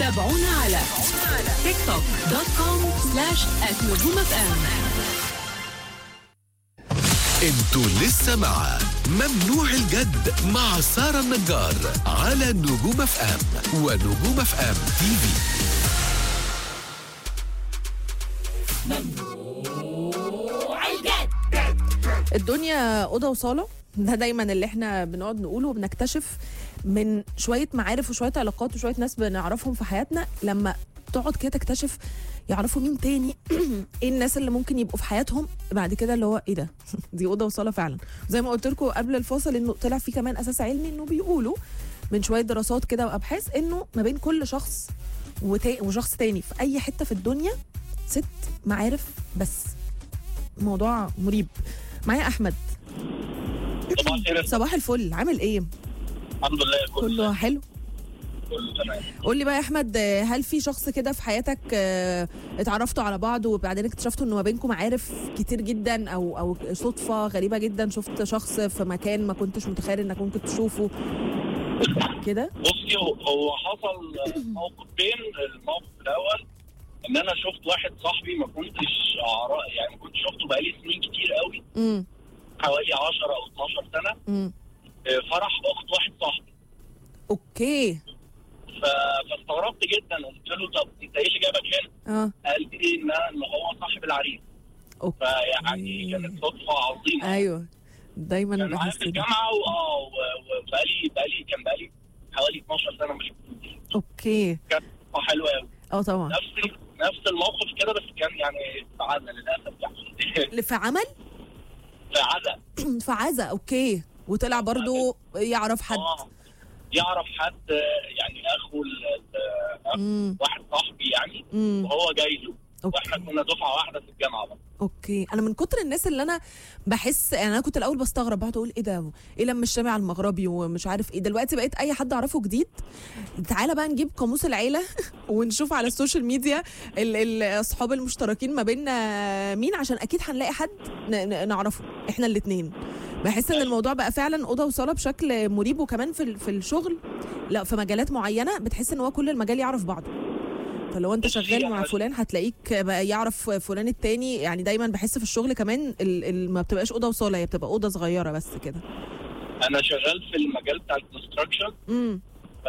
تابعونا على تيك توك دوت كوم سلاش نجوم اف ام انتوا لسه مع ممنوع الجد مع سارة النجار على نجوم اف ام ونجوم اف ام تي في الدنيا اوضه وصاله ده دايما اللي احنا بنقعد نقوله وبنكتشف من شويه معارف وشويه علاقات وشويه ناس بنعرفهم في حياتنا لما تقعد كده تكتشف يعرفوا مين تاني ايه الناس اللي ممكن يبقوا في حياتهم بعد كده اللي هو ايه ده دي اوضه وصاله فعلا زي ما قلت لكم قبل الفاصل انه طلع في كمان اساس علمي انه بيقولوا من شويه دراسات كده وابحاث انه ما بين كل شخص وتا- وشخص تاني في اي حته في الدنيا ست معارف بس موضوع مريب معايا احمد صباح الخير صباح الفل عامل ايه الحمد لله كله كله حلو كله تمام قول لي بقى يا احمد آه، هل في شخص كده في حياتك آه، اتعرفتوا على بعض وبعدين اكتشفتوا انه ما بينكم معارف كتير جدا او او صدفه غريبه جدا شفت شخص في مكان ما كنتش متخيل انك ممكن تشوفه كده بصي هو- هو حصل موقفين الموقف الاول ان انا شفت واحد صاحبي ما كنتش اعرف يعني ما كنتش شفته بقالي سنين كتير قوي امم حوالي 10 او 12 سنه امم آه، فرح اخت واحد صاحبي اوكي ف- فاستغربت جدا قلت له طب انت ايه اللي جابك هنا؟ اه قال لي ان ان هو صاحب العريس اوكي فيعني كانت صدفه عظيمه ايوه دايما كان معايا بحس في كده الجامعه واه و- وبقالي بقالي كان بقالي حوالي 12 سنه مش اوكي كانت صدفه حلوه قوي اه طبعا نفس نفس الموقف كده بس كان يعني في عزا للاسف يعني اللي في عمل في عزا في عزا اوكي وطلع برضو يعرف حد اه يعرف حد آه، يعني اخو ال- ال- أخو امم واحد صاحبي يعني امم وهو جاي له واحنا اوكي كنا دفعه واحده في الجامعه بقى اوكي انا من كتر الناس اللي انا بحس يعني انا كنت الاول بستغرب بقعد اقول ايه ده ايه لما الشامي على المغربي ومش عارف ايه دلوقتي بقيت اي حد اعرفه جديد تعالى بقى نجيب قاموس العيله ونشوف على السوشيال ميديا ال- ال- الاصحاب المشتركين ما بيننا مين عشان اكيد هنلاقي حد ن- ن- نعرفه احنا الاثنين بحس ان الموضوع بقى فعلا اوضه وصاله بشكل مريب وكمان في ال- في الشغل لا في مجالات معينه بتحس ان هو كل المجال يعرف بعضه فلو انت بصي، شغال مع أنا- فلان هتلاقيك بقى يعرف فلان التاني يعني دايما بحس في الشغل كمان ال ال ما بتبقاش اوضه وصاله هي بتبقى اوضه صغيره بس كده انا شغال في المجال بتاع الكونستراكشن امم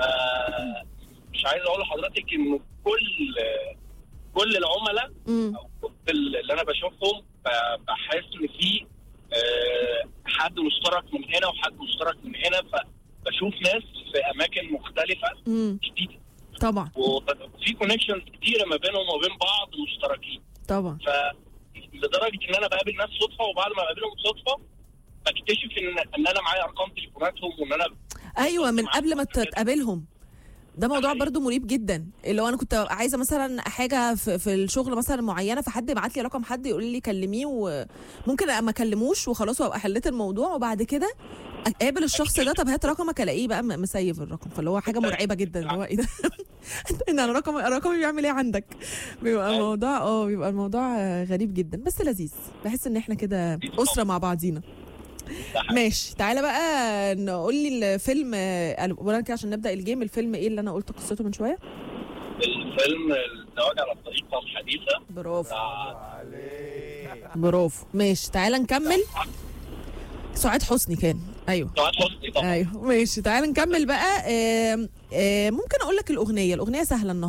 مش عايز اقول لحضرتك انه كل كل العملاء امم او كل اللي انا بشوفهم ب- بحس ان في آه، حد مشترك من هنا وحد مشترك من هنا فبشوف ناس في اماكن مختلفه امم جديده طبعا وفي كونكشنز كتيره ما بينهم وبين بعض مشتركين طبعا ف لدرجه ان انا بقابل ناس صدفه وبعد ما بقابلهم صدفه بكتشف ان ان انا معايا ارقام تليفوناتهم وان انا ايوه من قبل ما تقابلهم ده موضوع برضو مريب جدا اللي هو انا كنت عايزه مثلا حاجه في, في الشغل مثلا معينه فحد يبعت لي رقم حد يقول لي كلميه وممكن ما اكلموش وخلاص وابقى حليت الموضوع وبعد كده اقابل الشخص ده طب هات رقمك الاقيه بقى م- مسيف الرقم فاللي هو حاجه مرعبه جدا اللي هو ايه ده ان انا رقم رقمي بيعمل ايه عندك بيبقى أيوة. الموضوع اه بيبقى الموضوع آه، غريب جدا بس لذيذ بحس ان احنا كده اسره مع بعضينا ده حاجة. ماشي تعالى بقى نقول لي الفيلم آه، اولا كده عشان نبدا الجيم الفيلم ايه اللي انا قلت قصته من شويه الفيلم الزواج على الطريقه الحديثه برافو بتاع برافو ماشي تعالى نكمل سعاد حسني كان ايوه سعاد حسني طبعا ايوه ماشي تعالى نكمل بقى آم، آم، ممكن اقول لك الاغنيه الاغنيه سهله النهارده